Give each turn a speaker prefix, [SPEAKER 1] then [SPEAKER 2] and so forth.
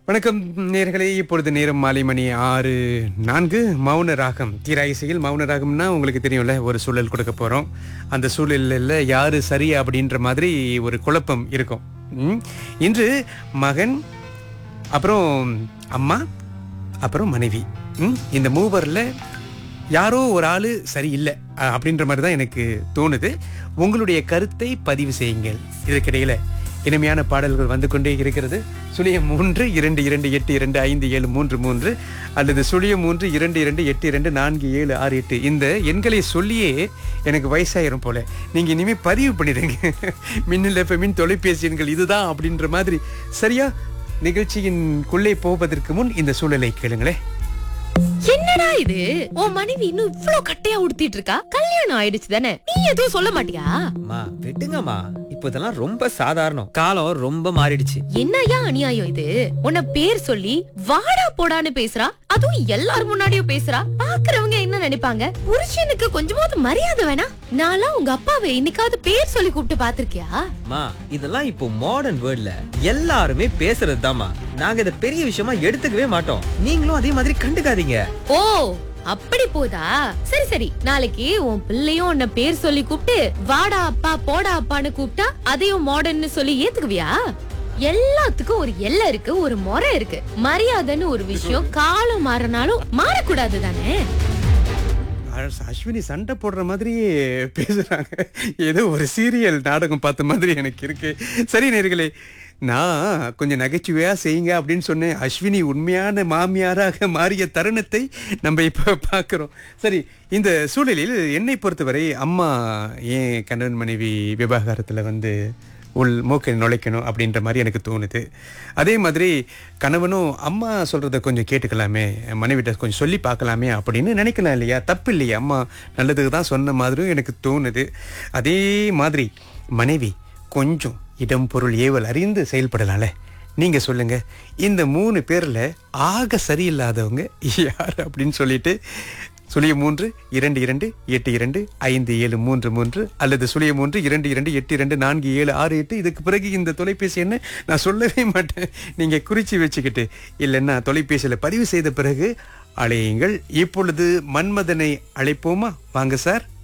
[SPEAKER 1] வணக்கம் நேர்களே இப்பொழுது நேரம் மாலை மணி ஆறு நான்கு மௌன ராகம் தீரா இசையில் மௌன ராகம்னா உங்களுக்கு தெரியும்ல ஒரு சூழல் கொடுக்க போறோம் அந்த சூழலில் யாரு சரி அப்படின்ற மாதிரி ஒரு குழப்பம் இருக்கும் ம். இன்று மகன் அப்புறம் அம்மா அப்புறம் மனைவி ம். இந்த மூவரில் யாரோ ஒரு ஆளு சரியில்லை அஹ், அப்படின்ற மாதிரி தான் எனக்கு தோணுது உங்களுடைய கருத்தை பதிவு செய்யுங்கள் இதற்கிடையில இனிமையான பாடல்கள் வந்து கொண்டே இருக்கிறது சுழியம் மூன்று இரண்டு இரண்டு எட்டு இரண்டு ஐந்து ஏழு மூன்று மூன்று அல்லது சுழியம் மூன்று இரண்டு இரண்டு எட்டு இரண்டு நான்கு ஏழு ஆறு எட்டு இந்த எண்களை சொல்லியே எனக்கு வயசாயிரும் போல நீங்க இனிமே பதிவு பண்ணிடுங்க மின்னல் எஃப்எம்மின் தொலைபேசி எண்கள் இதுதான் அப்படின்ற மாதிரி சரியா நிகழ்ச்சியின்குள்ளே போவதற்கு முன் இந்த சூழலை கேளுங்களேன்
[SPEAKER 2] என்னடா இது உன் மனைவி இன்னும் இவ்ளோ கட்டையா உடுத்திட்டு இருக்கா கல்யாணம் ஆயிடுச்சு தானே நீ எதுவும் சொல்ல மாட்டியா
[SPEAKER 3] அம்மா விட்டுங்கம்மா இப்போ இதெல்லாம் ரொம்ப சாதாரணம் காலம் ரொம்ப மாறிடுச்சு
[SPEAKER 2] என்னய்யா அநியாயம் இது உன்னை பேர் சொல்லி வாடா போடான்னு பேசுறா அதுவும் எல்லாரும் முன்னாடியும் பேசுறா பாக்குறவங்க என்ன நினைப்பாங்க புருஷனுக்கு கொஞ்சமாவது மரியாதை வேணா நான்லாம் உங்க அப்பாவை இன்னைக்காவது பேர் சொல்லி கூப்பிட்டு பாத்திருக்கியா
[SPEAKER 3] அம்மா இதெல்லாம் இப்போ மாடர்ன் வேர்ல்ட்ல எல்லாருமே பேசுறது தாம்மா நாங்க இத பெரிய விஷயமா எடுத்துக்கவே மாட்டோம் நீங்களும் அதே மாதிரி கண்டுக்காதீங்க
[SPEAKER 2] ஓ அப்படி போதா சரி சரி நாளைக்கு உன் பிள்ளையும் உன்னை பேர் சொல்லி கூப்பிட்டு வாடா அப்பா போடா அப்பான்னு கூப்பிட்டா அதையும் மாடர்ன்னு சொல்லி ஏத்துக்குவியா எல்லாத்துக்கும் ஒரு எல்லை இருக்கு ஒரு முறை இருக்கு மரியாதைன்னு ஒரு விஷயம் காலம் மாறினாலும் மாறக்கூடாது தானே
[SPEAKER 1] அ- அஸ்வினி சண்டை போடுற மாதிரியே பேசுறாங்க ஏதோ ஒரு சீரியல் நாடகம் பார்த்த மாதிரி எனக்கு இருக்கு சரி நேர்களே நான் கொஞ்சம் நகைச்சுவையா செய்யுங்க அப்படின்னு சொன்னேன் அஸ்வினி உண்மையான மாமியாராக மாறிய தருணத்தை நம்ம இப்ப பார்க்கிறோம் சரி இந்த சூழலில் என்னை பொறுத்தவரை அம்மா ஏன் கணவன் மனைவி விவாகரத்துல வந்து உள் மூக்கை நுழைக்கணும் அப்படின்ற மாதிரி எனக்கு தோணுது அதே மாதிரி கணவனும் அம்மா சொல்கிறத கொஞ்சம் கேட்டுக்கலாமே மனைவிட்ட கொஞ்சம் சொல்லி பார்க்கலாமே அப்படின்னு நினைக்கலாம் இல்லையா தப்பு இல்லையா அம்மா நல்லதுக்கு தான் சொன்ன மாதிரியும் எனக்கு தோணுது அதே மாதிரி மனைவி கொஞ்சம் இடம் பொருள் ஏவல் அறிந்து செயல்படலாம்ல நீங்கள் சொல்லுங்க இந்த மூணு பேரில் ஆக சரியில்லாதவங்க யார் அப்படின்னு சொல்லிட்டு சுழிய மூன்று இரண்டு இரண்டு எட்டு இரண்டு ஐந்து ஏழு மூன்று மூன்று அல்லது சுழிய மூன்று இரண்டு இரண்டு எட்டு இரண்டு நான்கு ஏழு ஆறு எட்டு இதுக்கு பிறகு இந்த தொலைபேசி என்ன நான் சொல்லவே மாட்டேன் நீங்க குறிச்சு வச்சுக்கிட்டு இல்லைன்னா தொலைபேசியில பதிவு செய்த பிறகு அழையுங்கள் இப்பொழுது மன்மதனை அழைப்போமா வாங்க சார்